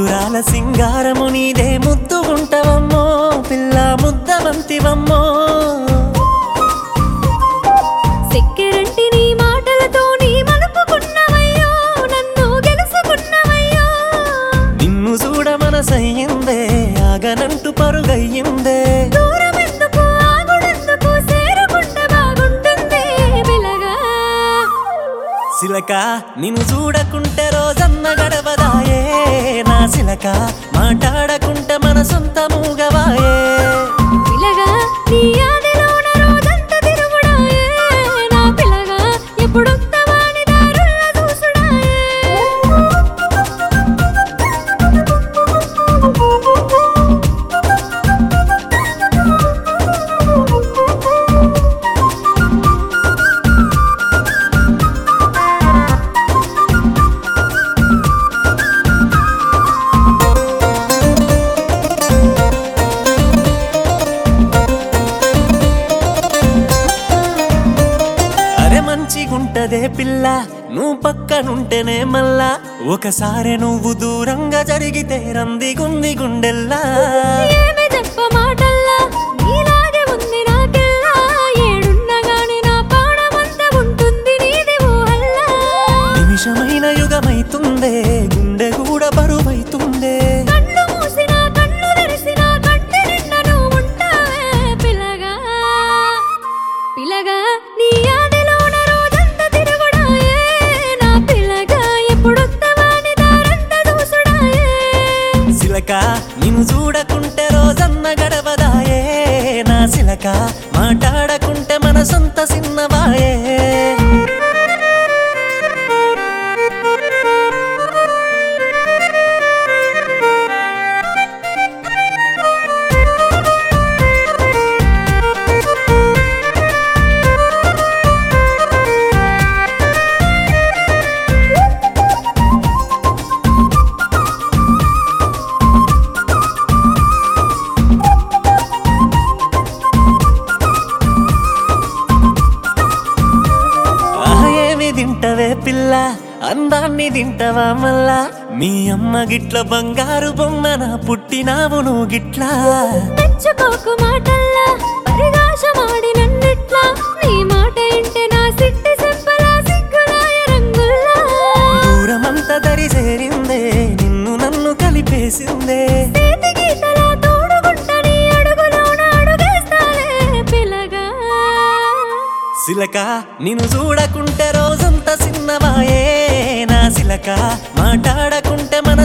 ఊరాల సింగారము నీదే ముద్దుగుంటవమ్మో పిల్ల ముద్దవంతివమ్మో సెక్కెరంటి నీ మాటలతో నీ మలుపుకున్నవయ్యో నన్ను గెలుసుకున్నవయ్యో నిన్ను చూడ మనసయ్యిందే ఆగనంటూ పరుగయ్యిందే దూరం ఎందుకు ఆగుడెందుకు చేరుకుంటే బాగుంటుంది వెలగా సిలక నిన్ను చూడకుంటే రోజన్న గడవదాయే నా సిలక మాట్లాడకుంటే మన సొంత మూగవాయే పిల్లగా నీ ఆదిలోన రోజంతా తిరుగుడాయే నా పిల్లగా ఎప్పుడొస్తావాని దారుల్లో చూసుడాయే అరే మంచిగుంటదే పిల్ల నువ్వు పక్కనుంటేనే మళ్ళా ఒకసారి నువ్వు దూరంగా జరిగితే రందిగుంది గుండెల్లా ఏమి చెప్ప మాటల్లా నీలాగే ఉంది నాకెల్లా ఏడున్నా గాని నా పాడమంతా ఉంటుంది నీది ఊహల్లా నిమిషమైన యుగమైతుందే గుండె కూడా బరువైతుందే కళ్ళు మూసినా కళ్ళు తెరిసినా కంటి నిండా నువ్వు ఉంటావే పిల్లగా పిల్లగా నీ ఆదిలోన రోజంతా తిరుగుడాయే నా పిల్లగా ఎప్పుడొస్తావాని దారంతా చూసుడాయే సిలక నిన్ను చూడకుంటే రోజన్న గడవదాయే నా సిలక మాట్లాడకుంటే మన సొంత సిన్నవాయే ఆహా, ఏమి తింటవే పిల్ల అందాన్ని తింటవా మళ్ళా మీ అమ్మ గిట్ల బంగారు బొమ్మన పుట్టినావు నువ్వు గిట్లా మెచ్చుకోకు మాటల్లా పరిగాశమాడి నన్నిట్లా నీ మాట ఇంటే నా సిట్టి సెంపలా సిగ్గులాయ రంగుల్లా దూరమంతా దరి చేరిందే నిన్ను నన్ను కలిపేసిందే చేతి గీతలా తోడుగుంట నీ అడుగులోన అడుగేస్తాలే పిల్లగా సిలక నిన్ను చూడకుంటే రోజంతా సిన్నవాయే నా సిలక మాట్లాడకుంటే మన